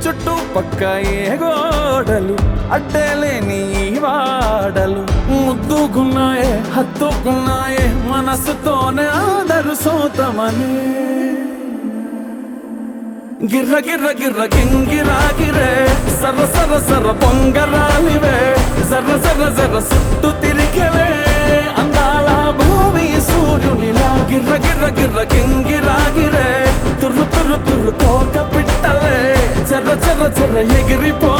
చుట్టూ పక్క ఏ గోడలు అడ్డలేని ఈ వాడలు ముద్దుకున్నాయే హత్తుకున్నాయే మనసుతోనే ఆదరు సోతమని గిర్ర గిర్ర గిర్ర గింగిరా గిరే సర సర సర పొంగరాలివే జర్ర జర్ర జర్ర సుట్టు తిరిగవే అందాల భూమి సూర్యునిలా గిర్ర గిర్ర గిర్ర గింగిరా గిరే తుర్రు తుర్రు తుర్రు తోక పిట్టలే చెర్ర చెర్ర చెర్ర ఎగిరిపో